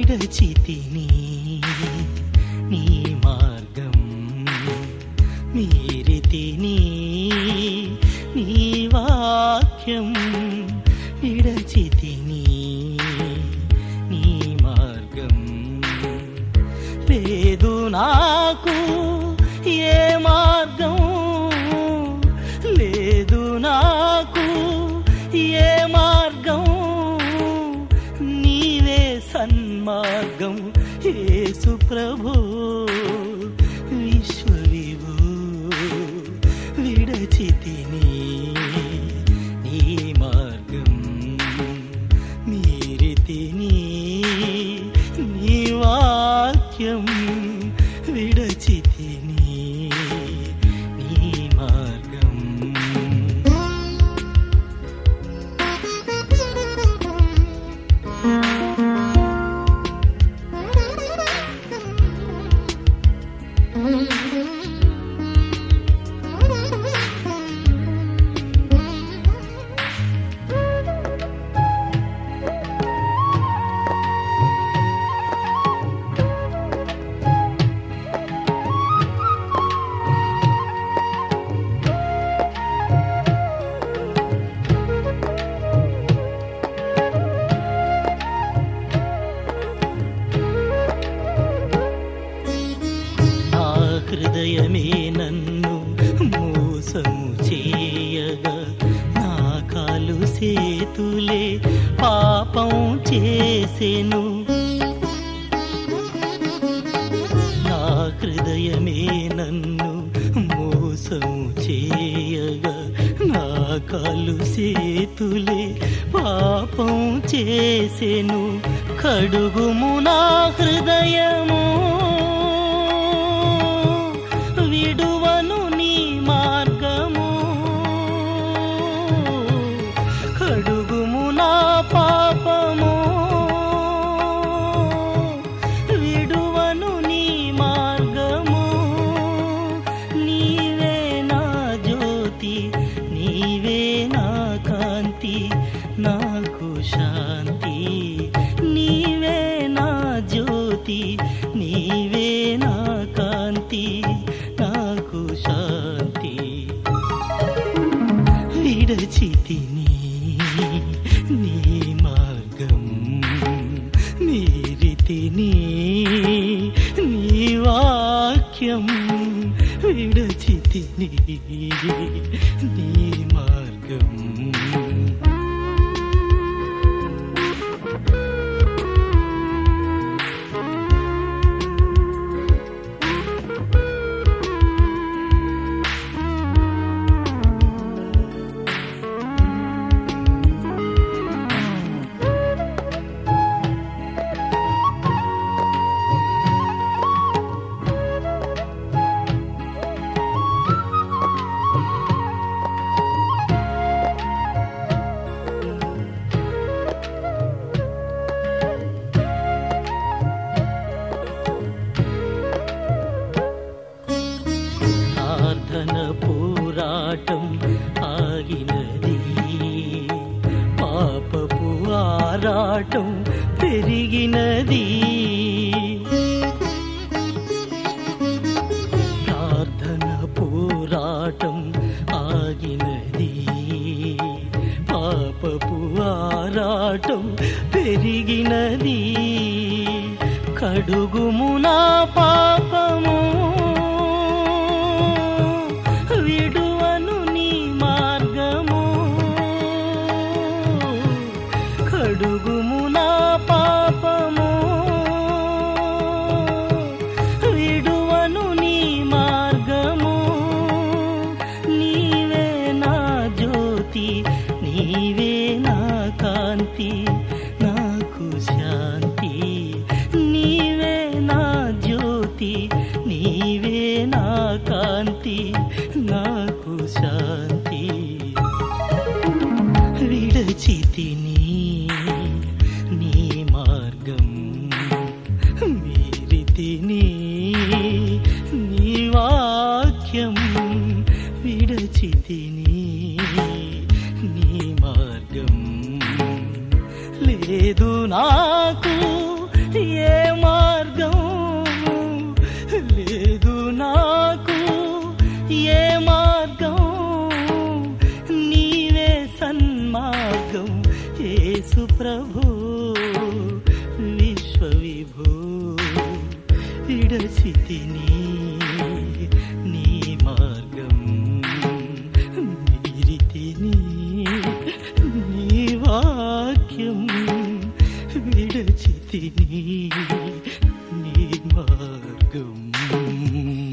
విడచితిని నీ మార్గం మీరితిని నీ వాక్యం విడచితిని నీ మార్గం లేదు నాకు ఏ మార్గం లేదు నాకు ఏ మార్గం నీవే సన్మార్గం యేసు ప్రభు విశ్వవిభు విడచితిని నీ మార్గం మీరితిని నీ వాక్యం విడచితిని నీ మార్గం నా హృదయమే నన్ను మోసము చేయగా నా కాలు సేతులే పాపం చేసెను నా హృదయమే నన్ను మోసము చేయగా నా కాలు సేతులే పాపం చేసెను కడుగుము నా హృదయము విడువను నీ మార్గము కడుగుము నా పాపము విడువను నీ మార్గము నీవే నా జ్యోతి నీవే నా కాంతి నాకు శాంతి నీవే నా జ్యోతి నీవే నా కాంతి నాకు శాంతి విడచితిని నీ మార్గం మీరితిని నీ వాక్యం విడచితిని నీ మార్గం ప్రార్థన పోరాటం ఆగినది పాపపు ఆరాటం పెరిగినది ప్రార్థన పోరాటం ఆగినది పాపపు ఆరాటం పెరిగినది కడుగుము నా పాపము విడువను నీ మార్గము కడుగుము నా పాపము విడువను నీ మార్గము నీవే నా జ్యోతి నీవే నా కాంతి నాకు శాంతి నీవే నా జ్యోతి నీవే నా కాంతి నాకు శాంతి విడచితిని నీ మార్గం మీరితిని నీ వాక్యం విడచితిని నీ మార్గం లేదు నాకు ఏ మార్గం లేదు నాకు ఏ మార్గం నీవే సన్మార్గం యేసు ప్రభు విశ్వవిభూ విడచితిని నీ మార్గం మీరితిని నీ వాక్యం విడచితిని నీ మార్గం